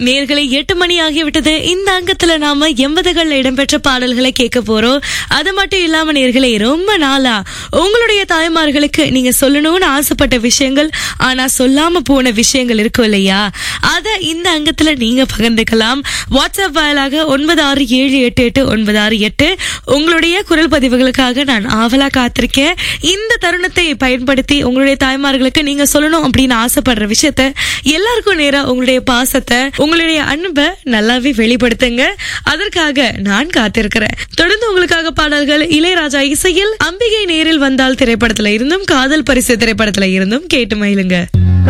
நேர்களை எட்டு மணி ஆகிவிட்டது இந்த அங்கத்துல நாம எண்பதுகள்ல இடம்பெற்ற பாடல்களை கேட்க போறோம் அது மட்டும் இல்லாம நேர்களே ரொம்ப நாளா உங்களுடைய தாய்மார்களுக்கு நீங்க சொல்லணும்னு ஆசைப்பட்ட விஷயங்கள் ஆனா சொல்லாம போன விஷயங்கள் இருக்கும் இல்லையா அத இந்த அங்கத்துல நீங்க பகிர்ந்துக்கலாம் வாட்ஸ்அப் வாயிலாக ஒன்பது ஆறு ஏழு எட்டு எட்டு ஒன்பது ஆறு எட்டு உங்களுடைய குரல் பதிவுகளுக்காக நான் ஆவலா காத்திருக்கேன் இந்த தருணத்தை பயன்படுத்தி உங்களுடைய தாய்மார்களுக்கு நீங்க சொல்லணும் அப்படின்னு ஆசைப்படுற விஷயத்த எல்லாருக்கும் நேரா உங்களுடைய பாசத்தை உங்களுடைய அன்பை நல்லாவே வெளிப்படுத்துங்க அதற்காக நான் காத்திருக்கிறேன் தொடர்ந்து உங்களுக்காக பாடல்கள் இளையராஜா இசையில் அம்பிகை நேரில் வந்தால் திரைப்படத்துல இருந்தும் காதல் பரிசு திரைப்படத்துல இருந்தும் கேட்டு மயிலுங்க